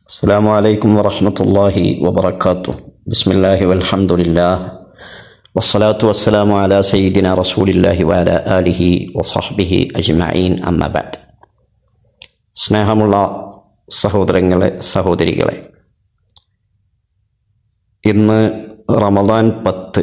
السلام عليكم ورحمة الله وبركاته بسم الله والحمد لله والصلاة والسلام على سيدنا رسول الله وعلى آله وصحبه أجمعين أما بعد സ്നേഹമുള്ള സഹോദരങ്ങളെ സഹോദരികളെ ഇന്ന് റമദാൻ പത്ത്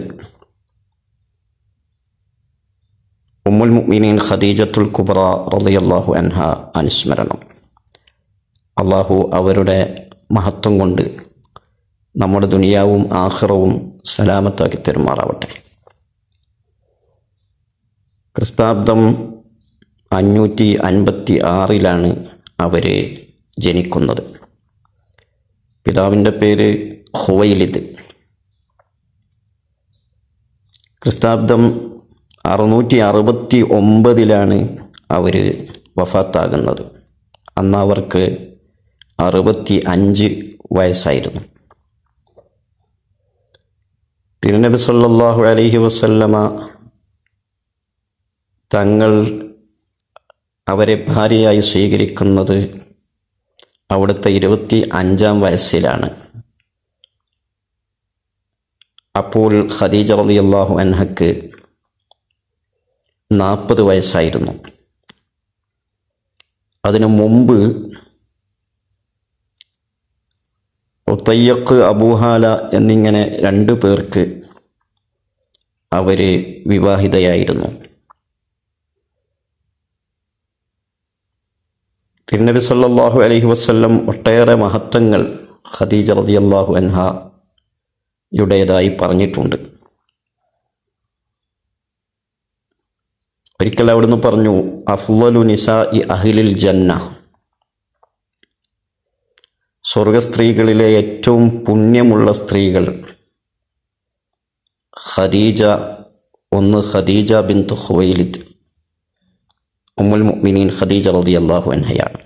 ഉമ്മുൽ മുഅ്മിനീൻ ഖദീജത്തുൽ കുബ്ര റളിയല്ലാഹു അൻഹ അനുസ്മരണം അള്ളാഹു അവരുടെ മഹത്വം കൊണ്ട് നമ്മുടെ ദുനിയാവും ആഹ്റവും സലാമത്താക്കി തെരുമാറാവട്ടെ ക്രിസ്താബ്ദം അഞ്ഞൂറ്റി അൻപത്തി ആറിലാണ് അവർ ജനിക്കുന്നത് പിതാവിൻ്റെ പേര് ഹുവൈലിദ് ക്രിസ്താബ്ദം അറുന്നൂറ്റി അറുപത്തി ഒമ്പതിലാണ് അവർ വഫാത്താകുന്നത് അന്ന് അവർക്ക് അറുപത്തി അഞ്ച് വയസ്സായിരുന്നു തിരുനബി സല്ലല്ലാഹു അലൈഹി വസല്ലമ തങ്ങൾ അവരെ ഭാര്യയായി സ്വീകരിക്കുന്നത് അവിടുത്തെ ഇരുപത്തി അഞ്ചാം വയസ്സിലാണ് അപ്പോൾ ഖദീജ റളിയല്ലാഹു അൻഹക്ക് നാൽപ്പത് വയസ്സായിരുന്നു അതിനു മുമ്പ് ഒത്തയ്യക്ക് അബൂഹാല എന്നിങ്ങനെ രണ്ടു പേർക്ക് അവര് വിവാഹിതയായിരുന്നു തിരുനബി സല്ലല്ലാഹു അലൈഹി വസല്ലം ഒട്ടേറെ മഹത്വങ്ങൾ ഖദീജ റളിയല്ലാഹു അൻഹയുടേതായി പറഞ്ഞിട്ടുണ്ട് ഒരിക്കൽ അവിടുന്ന് പറഞ്ഞു അഫ്വലു നിസാ ഇ അഹിലിൽ ജന്ന സ്വർഗസ്ത്രീകളിലെ ഏറ്റവും പുണ്യമുള്ള സ്ത്രീകൾ ഖദീജ ഒന്ന് ഖദീജ ബിന്ത് ഖുവൈലിദ് ഉമ്മുൽ മുഅ്മിനീൻ ഖദീജ റളിയല്ലാഹു അൻഹയാണ്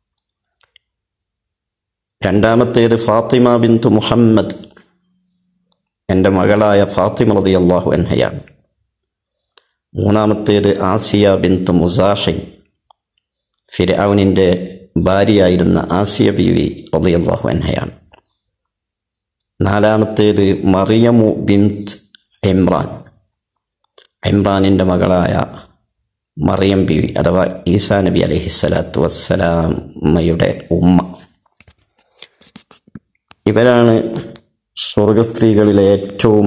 രണ്ടാമത്തേത് ഫാത്തിമ ബിന്ത് മുഹമ്മദ് എൻ്റെ മകളായ ഫാത്തിമ റളിയല്ലാഹു അൻഹയാണ് മൂന്നാമത്തേത് ആസിയ ബിന്ത് മുസാഹിൻ ഫിരൌനിൻ്റെ ഭാര്യയായിരുന്ന ആസിയ ബീവി റളിയല്ലാഹു അൻഹയാണ് നാലാമത്തേത് മറിയമു ബിന്ത് ഇമ്രാൻ ഇമ്രാനിൻ്റെ മകളായ മറിയം ബീവി അഥവാ ഈസാ നബി അലഹിസ്സലാത്തു വസ്സലാമയുടെ ഉമ്മ ഇവരാണ് സ്വർഗസ്ത്രീകളിലെ ഏറ്റവും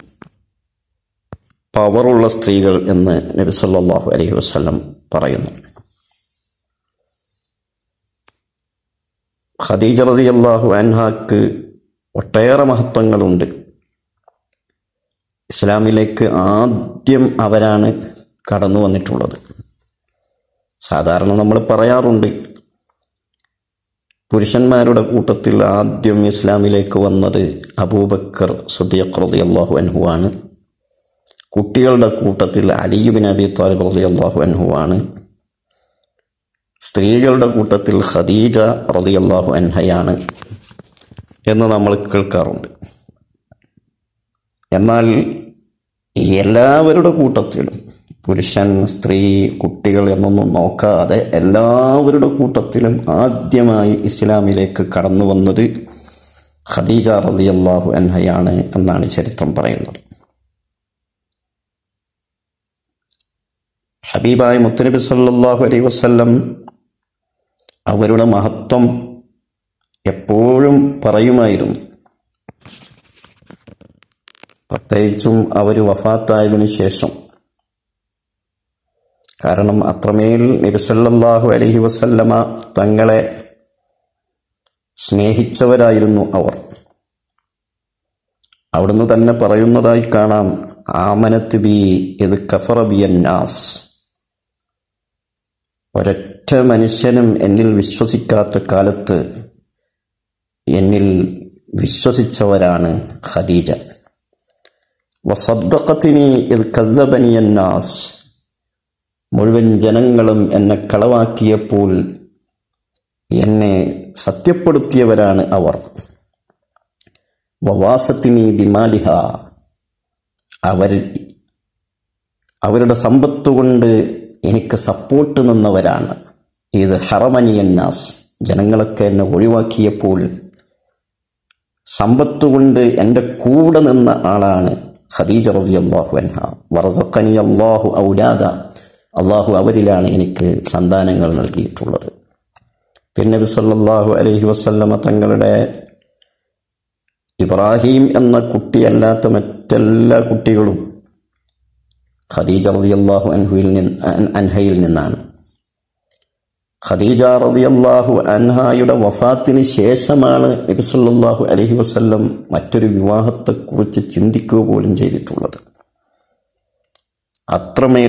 പവറുള്ള സ്ത്രീകൾ എന്ന് നബി സല്ലല്ലാഹു അലൈഹി വസല്ലം പറയുന്നു ഖദീജ റളിയല്ലാഹു അൻഹാക്ക് ഒട്ടേറെ മഹത്വങ്ങളുണ്ട് ഇസ്ലാമിലേക്ക് ആദ്യം അവരാണ് കടന്നു വന്നിട്ടുള്ളത് സാധാരണ നമ്മൾ പറയാറുണ്ട് പുരുഷന്മാരുടെ കൂട്ടത്തിൽ ആദ്യം ഇസ്ലാമിലേക്ക് വന്നത് അബൂബക്കർ സുദ്ദീഖ് റളിയല്ലാഹു അൻഹു ആണ് കുട്ടികളുടെ കൂട്ടത്തിൽ അലിയുബിൻ അബി താലിബ് റളിയല്ലാഹു അൻഹു ആണ് സ്ത്രീകളുടെ കൂട്ടത്തിൽ ഖദീജ റളിയല്ലാഹു അൻഹയാണ് എന്ന് നമ്മൾ കേൾക്കാറുണ്ട് എന്നാൽ എല്ലാവരുടെ കൂട്ടത്തിലും പുരുഷൻ സ്ത്രീ കുട്ടികൾ എന്നൊന്നും നോക്കാതെ എല്ലാവരുടെ കൂട്ടത്തിലും ആദ്യമായി ഇസ്ലാമിലേക്ക് കടന്നു വന്നത് ഖദീജ റളിയല്ലാഹു അൻഹയാണ് എന്നാണ് ചരിത്രം പറയുന്നത് ഹബീബായ മുത്തനബി സല്ലല്ലാഹു അലൈഹി വസല്ലം അവരുടെ മഹത്വം എപ്പോഴും പറയുമായിരുന്നു പ്രത്യേകിച്ചും അവർ വഫാത്തായതിനു ശേഷം കാരണം അത്രമേൽ നബി സല്ലല്ലാഹു അലൈഹി വസല്ലമ തങ്ങളെ സ്നേഹിച്ചവരായിരുന്നു അവർ അവിടുന്ന് തന്നെ പറയുന്നതായി കാണാം ആമനത്ത് ബി ഇത് കഫറ ബിയന്നാസ് ഒരൊറ്റ മനുഷ്യനും എന്നിൽ വിശ്വസിക്കാത്ത കാലത്ത് എന്നിൽ വിശ്വസിച്ചവരാണ് ഖദീജ വസദ്ദഖത്തിനി ഇത് കദ്ദബനിയന്നാസ് മുഴുവൻ ജനങ്ങളും എന്നെ കളവാക്കിയപ്പോൾ എന്നെ സത്യപ്പെടുത്തിയവരാണ് അവർ വവാസത്തിനി ബിമാലിഹ അവർ അവരുടെ സമ്പത്ത് കൊണ്ട് എനിക്ക് സപ്പോർട്ട് നിന്നവരാണ് ഇത് ഹറമനിയന്നാസ് ജനങ്ങളൊക്കെ എന്നെ ഒഴിവാക്കിയപ്പോൾ സമ്പത്ത് കൊണ്ട് എൻ്റെ കൂടെ നിന്ന ആളാണ് ഖദീജ റളിയല്ലാഹു അൻഹ വറസഖനി അല്ലാഹു ഔലാദ അള്ളാഹു അവരിലാണ് എനിക്ക് സന്താനങ്ങൾ നൽകിയിട്ടുള്ളത് തിരുനബി സല്ലല്ലാഹു അലൈഹി വസല്ലമ തങ്ങളുടെ ഇബ്രാഹിം എന്ന കുട്ടിയല്ലാത്ത മറ്റെല്ലാ കുട്ടികളും ഖദീജ റളിയല്ലാഹു അൻഹുവിൽ നിന്ന് അൻഹയിൽ നിന്നാണ് ഖദീജ റളിയല്ലാഹു അൻഹായുടെ വഫാത്തിന് ശേഷമാണ് നബി സല്ലല്ലാഹു അലൈഹി വസല്ലം മറ്റൊരു വിവാഹത്തെക്കുറിച്ച് ചിന്തിക്കുക പോലും ചെയ്തിട്ടുള്ളത് അത്രമേൽ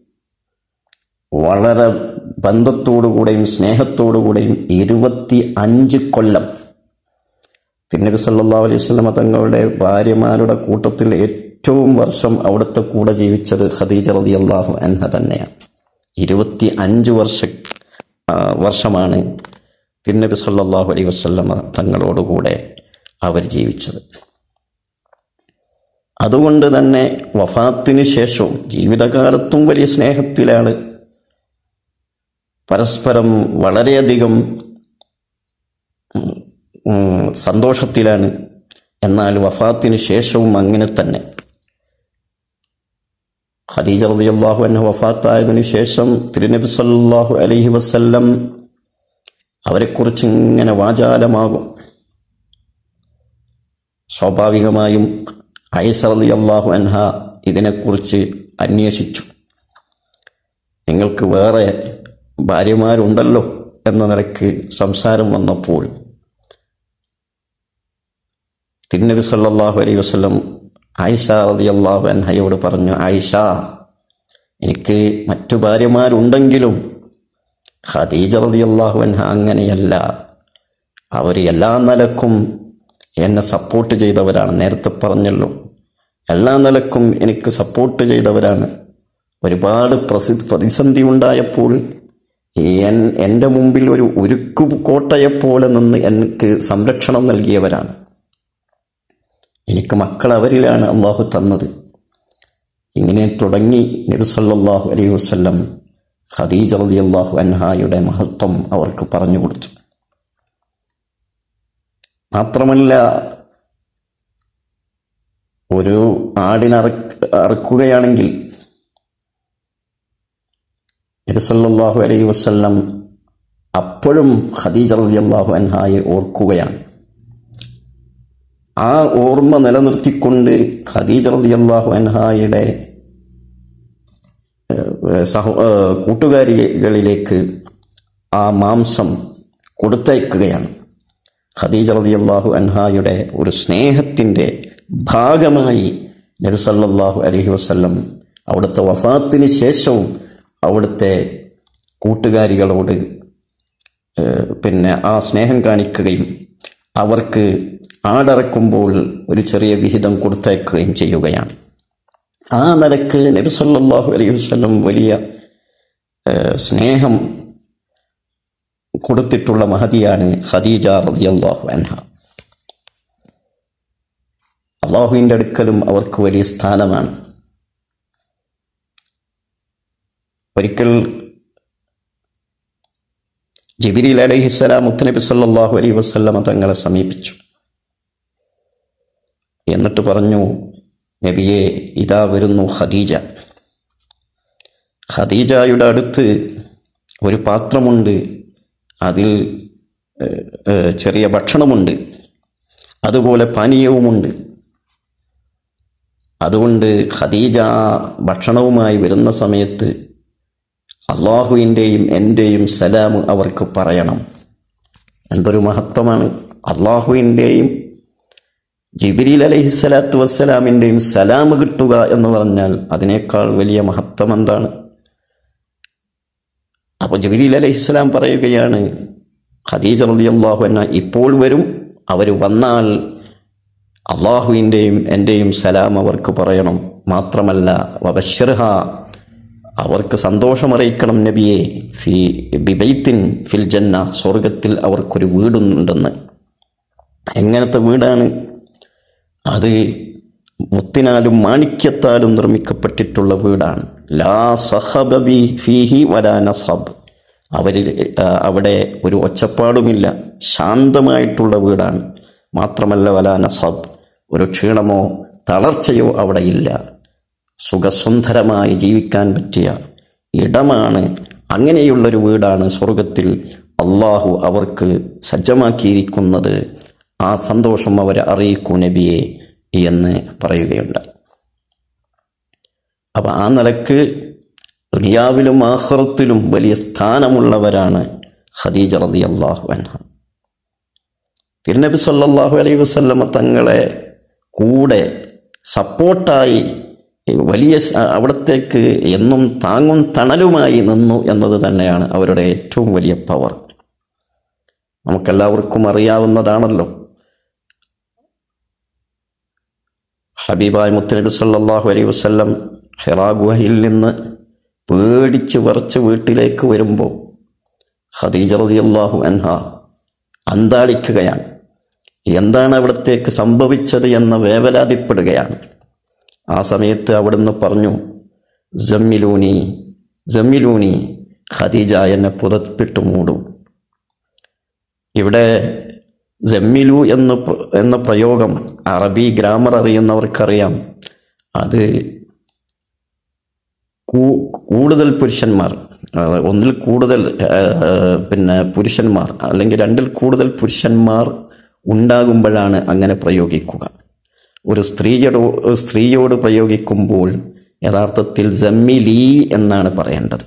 വളരെ ബന്ധത്തോടുകൂടെയും സ്നേഹത്തോടുകൂടെയും ഇരുപത്തി അഞ്ച് കൊല്ലം തിരുനബി സല്ലല്ലാഹു അലൈഹി വസല്ലമ തങ്ങളുടെ ഭാര്യമാരുടെ കൂട്ടത്തിൽ ഏറ്റവും വർഷം അവിടുത്തെ കൂടെ ജീവിച്ചത് ഖദീജ റളിയല്ലാഹു അൻഹ തന്നെയാണ് ഇരുപത്തി അഞ്ച് വർഷ ആ, വർഷമാണ് തിരുനബി സല്ലല്ലാഹു അലൈഹി വസല്ലമ തങ്ങളോടുകൂടെ അവർ ജീവിച്ചത് അതുകൊണ്ട് തന്നെ വഫാത്തിന് ശേഷവും ജീവിതകാലത്തും വലിയ സ്നേഹത്തിലാണ് പരസ്പരം വളരെയധികം ഉം, സന്തോഷത്തിലാണ് എന്നാൽ വഫാത്തിന് ശേഷവും അങ്ങനെ തന്നെ ഖദീജ റളിയല്ലാഹു അൻഹ വഫാത്തായതിനു ശേഷം തിരുനബി സല്ലല്ലാഹു അലൈഹി വസല്ലം അവരെക്കുറിച്ച് ഇങ്ങനെ വാചാലമാകും സ്വാഭാവികമായും ഐസ റളിയല്ലാഹു അൻഹ ഇതിനെക്കുറിച്ച് അന്വേഷിച്ചു നിങ്ങൾക്ക് വേറെ ഭാര്യമാരുണ്ടല്ലോ എന്ന നിലയ്ക്ക് സംസാരം വന്നപ്പോൾ തിരുനബി സല്ലല്ലാഹു അലൈഹി വസല്ലം ആയിഷ റളിയല്ലാഹു അൻഹയോട് പറഞ്ഞു ആയിഷ എനിക്ക് മറ്റു ഭാര്യമാരുണ്ടെങ്കിലും ഖദീജ റളിയല്ലാഹു അൻഹ അങ്ങനെയല്ല അവർ എല്ലാ നിലക്കും എന്നെ സപ്പോർട്ട് ചെയ്തവരാണ് നേരത്തെ പറഞ്ഞല്ലോ എല്ലാ നിലക്കും എനിക്ക് സപ്പോർട്ട് ചെയ്തവരാണ് ഒരുപാട് പ്രസി പ്രതിസന്ധി ഉണ്ടായപ്പോൾ എൻ എൻ്റെ മുമ്പിൽ ഒരു ഉരുക്കു കോട്ടയെപ്പോലെ നിന്ന് എനിക്ക് സംരക്ഷണം നൽകിയവരാണ് എനിക്ക് മക്കൾ അവരിലാണ് അള്ളാഹു തന്നത് ഇങ്ങനെ തുടങ്ങി നബി സല്ലല്ലാഹു അലൈഹി വസല്ലം ഖദീജ റളിയല്ലാഹു അൻഹായുടെ മഹത്വം അവർക്ക് പറഞ്ഞു കൊടുത്തു മാത്രമല്ല ഒരു ആടിനെ അറക്ക് അറക്കുകയാണെങ്കിൽ നബി സല്ലല്ലാഹു അലൈഹി വസല്ലം അപ്പോഴും ഖദീജ റളിയല്ലാഹു അൻഹായെ ഓർക്കുകയാണ് ആ ഓർമ്മ നിലനിർത്തിക്കൊണ്ട് ഖദീജ റളിയല്ലാഹു അൻഹായുടെ ഏഹ്, സഹോ ഏഹ്, കൂട്ടുകാരികളിലേക്ക് ആ മാംസം കൊടുത്തയക്കുകയാണ് ഖദീജ റളിയല്ലാഹു അൻഹായുടെ ഒരു സ്നേഹത്തിൻ്റെ ഭാഗമായി നബി സല്ലല്ലാഹു അലൈഹി വസല്ലം അവിടുത്തെ വഫാത്തിന് ശേഷവും അവിടുത്തെ കൂട്ടുകാരികളോട് ഏഹ്, പിന്നെ ആ സ്നേഹം കാണിക്കുകയും അവർക്ക് ആടറക്കുമ്പോൾ ഒരു ചെറിയ വിഹിതം കൊടുത്തയക്കുകയും ചെയ്യുകയാണ് ആ നിലക്ക് നബി സല്ലല്ലാഹു അലൈഹി വസല്ലം വലിയ ഏഹ്, സ്നേഹം കൊടുത്തിട്ടുള്ള മഹതിയാണ് ഖദീജ റളിയല്ലാഹു അൻഹ അള്ളാഹുവിൻ്റെ അടുക്കലും അവർക്ക് വലിയ സ്ഥാനമാണ് ഒരിക്കൽ ജിബിരിൽ അലൈഹിസ്സലാം മുത്തനബി സല്ലല്ലാഹു അലൈഹി വസല്ലമ തങ്ങളെ സമീപിച്ചു എന്നിട്ട് പറഞ്ഞു നബിയെ ഇതാ വരുന്നു ഖദീജ ഖദീജയുടെ അടുത്ത് ഒരു പാത്രമുണ്ട് അതിൽ ഏഹ്, ഏഹ്, ചെറിയ ഭക്ഷണമുണ്ട് അതുപോലെ പാനീയവുമുണ്ട് അതുകൊണ്ട് ഖദീജ ഭക്ഷണവുമായി വരുന്ന സമയത്ത് അള്ളാഹുവിൻ്റെയും എൻ്റെയും സലാം അവർക്ക് പറയണം എന്തൊരു മഹത്വമാണ് അള്ളാഹുവിൻ്റെയും ജിബിരിൽ അലഹിസ്സലാത്തു വസ്സലാമിൻ്റെയും സലാം കിട്ടുക എന്ന് പറഞ്ഞാൽ അതിനേക്കാൾ വലിയ മഹത്വം എന്താണ് അപ്പോൾ ജിബിരിൽ അലഹിസ്സലാം പറയുകയാണ് ഖദീജ റളിയല്ലാഹു അൻഹ ഇപ്പോൾ വരും അവർ വന്നാൽ അള്ളാഹുവിൻ്റെയും എൻ്റെയും സലാം അവർക്ക് പറയണം മാത്രമല്ല വബശ്ശിർഹ അവർക്ക് സന്തോഷമറിയിക്കണം നബിയെ ഫി ബിബൈത്തിൻ ഫിൽ ജന്ന സ്വർഗത്തിൽ അവർക്കൊരു വീടുണ്ടെന്ന് എങ്ങനത്തെ വീടാണ് അത് മുത്തിനാലും മാണിക്യത്താലും നിർമ്മിക്കപ്പെട്ടിട്ടുള്ള വീടാണ് ലാ സഹബബി ഫീഹി വലാ നസബ് അവരിൽ ആ, അവിടെ ഒരു ഒച്ചപ്പാടുമില്ല ശാന്തമായിട്ടുള്ള വീടാണ് മാത്രമല്ല വല നസബ് ഒരു ക്ഷീണമോ തളർച്ചയോ അവിടെ ഇല്ല സുഖസുന്ദരമായി ജീവിക്കാൻ പറ്റിയ ഇടമാണ് അങ്ങനെയുള്ളൊരു വീടാണ് സ്വർഗത്തിൽ അള്ളാഹു അവർക്ക് സജ്ജമാക്കിയിരിക്കുന്നത് ആ സന്തോഷം അവരെ അറിയിക്കൂ നബിയെ എന്ന് പറയുകയുണ്ടായി അപ്പം ആ നിലക്ക് ദുനിയാവിലും ആഹ്റത്തിലും വലിയ സ്ഥാനമുള്ളവരാണ് ഖദീജ റതി അള്ളാഹു അൻഹ തിരുനബി സല്ലല്ലാഹു അലൈഹി വസല്ലമ തങ്ങളെ കൂടെ സപ്പോർട്ടായി വലിയ സ- അവിടത്തേക്ക് എന്നും താങ്ങും തണലുമായി നിന്നു എന്നത് തന്നെയാണ് അവരുടെ ഏറ്റവും വലിയ പവർ നമുക്കെല്ലാവർക്കും അറിയാവുന്നതാണല്ലോ ഹബീബായ് മുത്തനബി സല്ലല്ലാഹു അലൈഹി വസല്ലം ഹിറാ ഗുഹയിൽ നിന്ന് പേടിച്ച് വിറച്ച് വീട്ടിലേക്ക് വരുമ്പോൾ ഖദീജ റളിയല്ലാഹു അൻഹ അന്താളിക്കുകയാണ് എന്താണ് അവിടത്തേക്ക് സംഭവിച്ചത് എന്ന് വേവലാതിപ്പെടുകയാണ് ആ സമയത്ത് അവിടുന്ന് പറഞ്ഞു ജമ്മിലൂനി ജമ്മിലൂനി ഖദീജ എന്നെ പുതപ്പിട്ട് മൂടൂ ഇവിടെ ജമ്മിലു എന്ന് പ്ര- എന്ന പ്രയോഗം അറബി ഗ്രാമർ അറിയുന്നവർക്കറിയാം അത് കൂ- കൂടുതൽ പുരുഷന്മാർ ആ, ഒന്നിൽ കൂടുതൽ ആ, ആ, പിന്നെ പുരുഷന്മാർ അല്ലെങ്കിൽ രണ്ടിൽ കൂടുതൽ പുരുഷന്മാർ ഉണ്ടാകുമ്പോഴാണ് അങ്ങനെ പ്രയോഗിക്കുക ഒരു സ്ത്രീയോട് ഒരു സ്ത്രീയോട് പ്രയോഗിക്കുമ്പോൾ യഥാർത്ഥത്തിൽ ജമ്മിലി എന്നാണ് പറയേണ്ടത്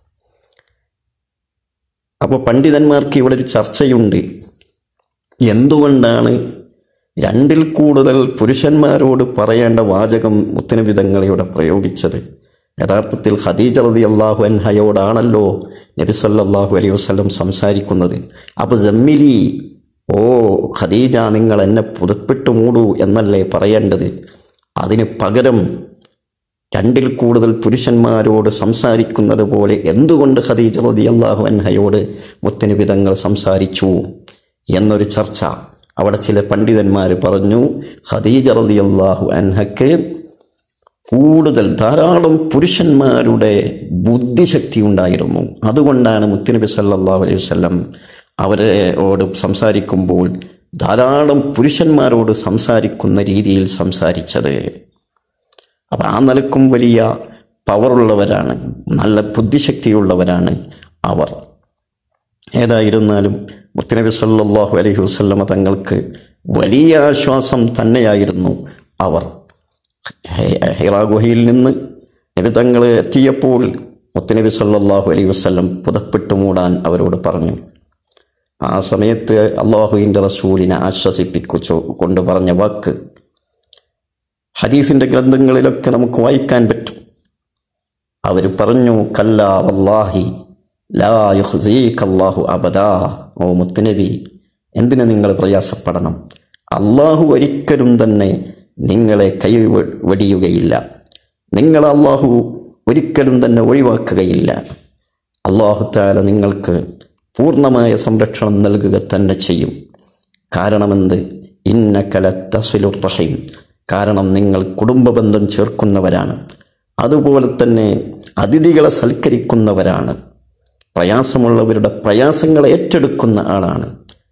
അപ്പോൾ പണ്ഡിതന്മാർക്ക് ഇവിടെ ഒരു ചർച്ചയുണ്ട് എന്തുകൊണ്ടാണ് രണ്ടിൽ കൂടുതൽ പുരുഷന്മാരോട് പറയേണ്ട വാചകം മുത്തനബിതങ്ങൾ ഇവിടെ പ്രയോഗിച്ചത് യഥാർത്ഥത്തിൽ ഖദീജ റതി അള്ളാഹു അൻഹയോടാണല്ലോ നബി സല്ലല്ലാഹു അലൈഹി വസല്ലം സംസാരിക്കുന്നത് അപ്പൊ ജമ്മിലി ഓ ഖദീജ നിങ്ങൾ എന്നെ പുതപ്പിട്ട് മൂടൂ എന്നല്ലേ പറയേണ്ടത് അതിന് പകരം രണ്ടിൽ കൂടുതൽ പുരുഷന്മാരോട് സംസാരിക്കുന്നത് പോലെ എന്തുകൊണ്ട് ഖദീജ റതി അള്ളാഹു അൻഹയോട് മുത്തനിബിതങ്ങൾ സംസാരിച്ചു എന്നൊരു ചർച്ച അവിടെ ചില പണ്ഡിതന്മാർ പറഞ്ഞു ഖദീജ റതി അള്ളാഹു അൻഹക്ക് കൂടുതൽ ധാരാളം പുരുഷന്മാരുടെ ബുദ്ധിശക്തി ഉണ്ടായിരുന്നു അതുകൊണ്ടാണ് മുത്തുനബി സല്ലല്ലാഹു അലൈഹി വസല്ലം അവരോട് സംസാരിക്കുമ്പോൾ ധാരാളം പുരുഷന്മാരോട് സംസാരിക്കുന്ന രീതിയിൽ സംസാരിച്ചത് അപ്പം ആ നിലക്കും വലിയ പവറുള്ളവരാണ് നല്ല ബുദ്ധിശക്തിയുള്ളവരാണ് അവർ ഏതായിരുന്നാലും മുത്തനബി സല്ലല്ലാഹു അലൈഹി വസല്ലമ തങ്ങൾക്ക് വലിയ ആശ്വാസം തന്നെയായിരുന്നു അവർ ഹെ- ഹിറാ ഗുഹയിൽ നിന്ന് നബി തങ്ങൾ എത്തിയപ്പോൾ മുത്തനബി സല്ലല്ലാഹു അലൈഹി വസല്ലം പുതപ്പിട്ട് മൂടാൻ അവരോട് പറഞ്ഞു ആ സമയത്ത് അള്ളാഹുവിൻ്റെ റസൂലിനെ ആശ്വസിപ്പിച്ചു കൊണ്ട് പറഞ്ഞ വാക്ക് ഹദീസിന്റെ ഗ്രന്ഥങ്ങളിലൊക്കെ നമുക്ക് വായിക്കാൻ പറ്റും അവർ പറഞ്ഞു കല്ല വല്ലാഹി ലാ യുഹ്സീകല്ലാഹു അബദാ ഓ മുത്തുനബി എന്തിനു നിങ്ങൾ പ്രയാസപ്പെടണം അള്ളാഹു ഒരിക്കലും തന്നെ നിങ്ങളെ കൈ വെ- വെടിയുകയില്ല നിങ്ങൾ അള്ളാഹു ഒരിക്കലും തന്നെ ഒഴിവാക്കുകയില്ല അള്ളാഹു താല നിങ്ങൾക്ക് പൂർണ്ണമായ സംരക്ഷണം നൽകുക തന്നെ ചെയ്യും കാരണമെന്ത് ഇന്ന കലത്തസുലുർ റഹീം കാരണം നിങ്ങൾ കുടുംബബന്ധം ചേർക്കുന്നവരാണ് അതുപോലെ തന്നെ അതിഥികളെ സൽക്കരിക്കുന്നവരാണ് പ്രയാസമുള്ളവരുടെ പ്രയാസങ്ങളെ ഏറ്റെടുക്കുന്ന ആളാണ്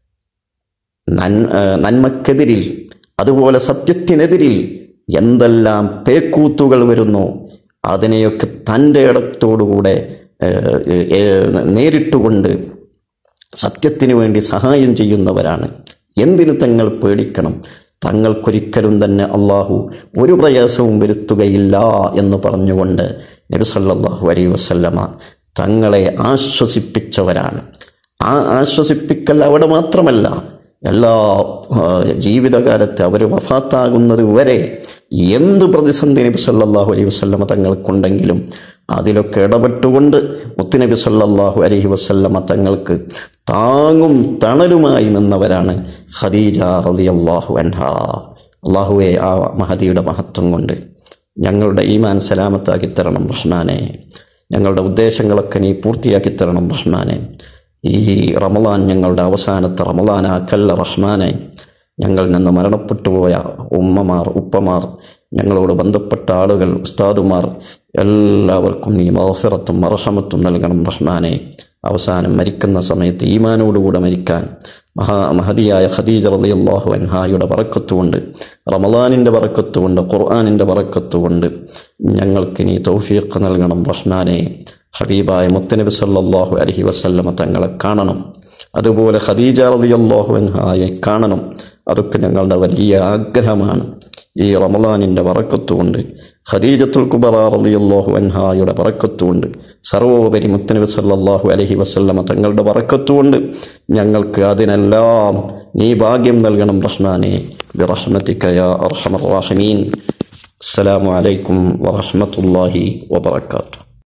നൻ- ആ, നന്മക്കെതിരിൽ അതുപോലെ സത്യത്തിനെതിരിൽ എന്തെല്ലാം പേക്കൂത്തുകൾ വരുന്നു അതിനെയൊക്കെ തൻ്റെ ഇടത്തോടുകൂടെ ഏ, ഏ, നേരിട്ടുകൊണ്ട് സത്യത്തിന് വേണ്ടി സഹായം ചെയ്യുന്നവരാണ് എന്തിന് തങ്ങൾ പേടിക്കണം തങ്ങൾക്കൊരിക്കലും തന്നെ അള്ളാഹു ഒരു പ്രയാസവും വരുത്തുകയില്ല എന്ന് പറഞ്ഞുകൊണ്ട് നബി സല്ലല്ലാഹു അലൈഹി വസല്ലമ തങ്ങളെ ആശ്വസിപ്പിച്ചവരാണ് ആ ആശ്വസിപ്പിക്കൽ അവിടെ മാത്രമല്ല എല്ലാ ആ, ജീവിതകാലത്ത് അവർ വഫാത്താകുന്നത് വരെ എന്ത് പ്രതിസന്ധി നബി സല്ലല്ലാഹു അലൈഹി വസല്ലമ തങ്ങൾക്കുണ്ടെങ്കിലും അതിലൊക്കെ ഇടപെട്ടുകൊണ്ട് മുത്തുനബി സല്ലല്ലാഹു അലൈഹി വസല്ലമ തങ്ങൾക്ക് താങ്ങും തണലുമായി നിന്നവരാണ് ഖദീജ റളിയല്ലാഹു അൻഹ അള്ളാഹുവെ ആ മഹദിയുടെ മഹത്വം കൊണ്ട് ഞങ്ങളുടെ ഈമാൻ സലാമത്താക്കി തരണം റഹ്മാനെ ഞങ്ങളുടെ ഉദ്ദേശങ്ങളൊക്കെ നീ പൂർത്തിയാക്കി തരണം റഹ്മാനെ ഈ റമലാൻ ഞങ്ങളുടെ അവസാനത്തെ റമലാനാക്കല്ല റഹ്മാനെ ഞങ്ങളിൽ നിന്ന് മരണപ്പെട്ടുപോയ ഉമ്മമാർ ഉപ്പമാർ ഞങ്ങളോട് ബന്ധപ്പെട്ട ആളുകൾ ഉസ്താദുമാർ എല്ലാവർക്കും നീ മൗഫിറത്തും മർഹമത്തും നൽകണം റഹ്മാനെ അവസാനം മരിക്കുന്ന സമയത്ത് ഈമാനോടുകൂടെ മരിക്കാൻ മഹാ മഹതിയായ ഖദീജ റളിയല്ലാഹു അൻഹായുടെ ബറക്കത്തുകൊണ്ട് റമദാനിൻ്റെ ബറക്കത്തുകൊണ്ട് ഖുർആാനിൻ്റെ ബറക്കത്തുകൊണ്ട് ഞങ്ങൾക്ക് നീ തൗഫീഖ് നൽകണം റഹ്മാനെ ഹബീബായ മുത്തനബി സല്ലല്ലാഹു അലൈഹി വസല്ലമ തങ്ങളെ കാണണം അതുപോലെ ഖദീജ റളിയല്ലാഹു അൻഹായെ കാണണം അതൊക്കെ ഞങ്ങളുടെ വലിയ ആഗ്രഹമാണ് ഈ റമദാനിൻ്റെ വറക്കത്തുകൊണ്ട് ഖദീജത്തുൽ കുബറ റളിയല്ലാഹു അൻഹായുടെ വറക്കത്തുകൊണ്ട് സർവോപരി മുത്തനബി സല്ലല്ലാഹു അലൈഹി വസല്ലമ തങ്ങളുടെ വറക്കത്തുകൊണ്ട് ഞങ്ങൾക്ക് അതിനെല്ലാം നീ ഭാഗ്യം നൽകണം റഹ്മാനെ ബിറഹ്മതിക യാ അർഹമർ റാഹിമീൻ അസ്സലാമു അലൈക്കും വറഹ്മത്തുള്ളാഹി വബറകാതുഹു